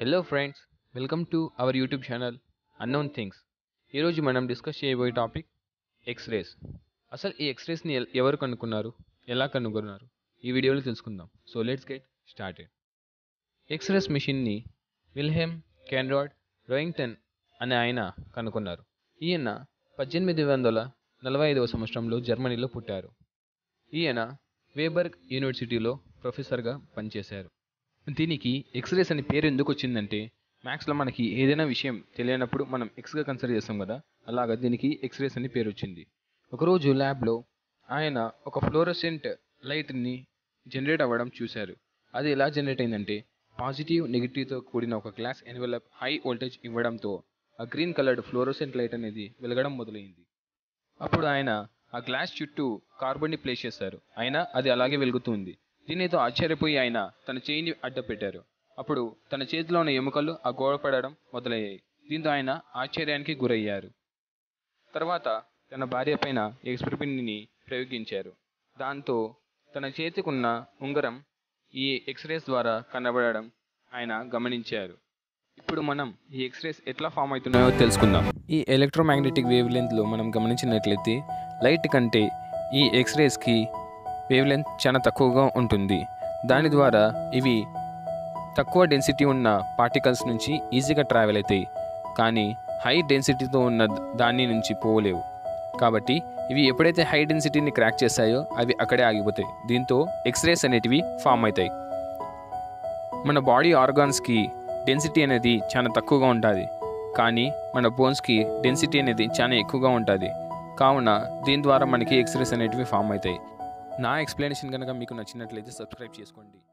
hello friends welcome to our YouTube channel unknown things ఈరోజు మనం discuss చేయబోయే topic X-rays అసలు ఈ ఎక్స్రేస్ని ఎల్- ఎవరు కనుక్కున్నారు ఎలా కనుగొన్నారు ఈ వీడియోలో తెలుసుకుందాం so let's get started X rays మిషన్ని విల్హెమ్ కెన్రాడ్ రోయింగ్టన్ అనే ఆయన కనుక్కున్నారు ఈయన పద్దెనిమిది వందల నలభై ఐదవ సంవత్సరంలో జర్మనీలో పుట్టారు ఈయన వేబర్గ్ యూనివర్సిటీలో ప్రొఫెసర్గా పనిచేశారు దీనికి ఎక్స్రేస్ అనే పేరు ఎందుకు వచ్చిందంటే మ్యాథ్స్లో మనకి ఏదైనా విషయం తెలియనప్పుడు మనం ఎక్స్గా కన్సిడర్ చేస్తాం కదా అలాగా దీనికి ఎక్స్రేస్ అని పేరు వచ్చింది ఒకరోజు ల్యాబ్లో ఆయన ఒక ఫ్లోరోసెంట్ లైట్ని జనరేట్ అవ్వడం చూశారు అది ఎలా జనరేట్ అయిందంటే పాజిటివ్ నెగిటివ్తో కూడిన ఒక గ్లాస్ ఎన్వెలప్ హై వోల్టేజ్ ఇవ్వడంతో ఆ గ్రీన్ కలర్డ్ ఫ్లోరోసెంట్ లైట్ అనేది వెలగడం మొదలైంది అప్పుడు ఆయన ఆ గ్లాస్ చుట్టూ కార్బన్ని ప్లేస్ చేశారు అయినా అది అలాగే వెలుగుతుంది దీనితో ఆశ్చర్యపోయి ఆయన తన చేయిని అడ్డపెట్టారు అప్పుడు తన చేతిలో ఉన్న ఎముకలు ఆ గోడ పడడం మొదలయ్యాయి దీంతో ఆయన ఆశ్చర్యానికి గురయ్యారు తర్వాత తన భార్య పైన ఎక్స్పెరిమెంట్ని ప్రయోగించారు దాంతో తన చేతికున్న ఉంగరం ఈ ఎక్స్రేస్ ద్వారా కనబడడం ఆయన గమనించారు ఇప్పుడు మనం ఈ ఎక్స్రేస్ ఎట్లా ఫామ్ అవుతున్నాయో తెలుసుకుందాం ఈ ఎలక్ట్రోమాగ్నెటిక్ వేవ్ లెంత్లో మనం గమనించినట్లయితే లైట్ కంటే ఈ ఎక్స్రేస్కి వేవ్ లెంత్ చాలా తక్కువగా ఉంటుంది దాని ద్వారా ఇవి తక్కువ డెన్సిటీ ఉన్న పార్టికల్స్ నుంచి ఈజీగా ట్రావెల్ అవుతాయి కానీ హై డెన్సిటీతో ఉన్న దాని నుంచి పోలేవు కాబట్టి ఇవి ఎప్పుడైతే హై డెన్సిటీని క్రాక్ చేస్తాయో అవి అక్కడే ఆగిపోతాయి దీంతో ఎక్స్రేస్ అనేటివి ఫామ్ అవుతాయి మన బాడీ ఆర్గాన్స్కి డెన్సిటీ అనేది చాలా తక్కువగా ఉంటుంది కానీ మన బోన్స్కి డెన్సిటీ అనేది చాలా ఎక్కువగా ఉంటుంది కావున దీని ద్వారా మనకి ఎక్స్రేస్ అనేటివి ఫామ్ అవుతాయి నా ఎక్స్ప్లెనేషన్ కనుక మీకు నచ్చినట్లయితే సబ్స్క్రైబ్ చేసుకోండి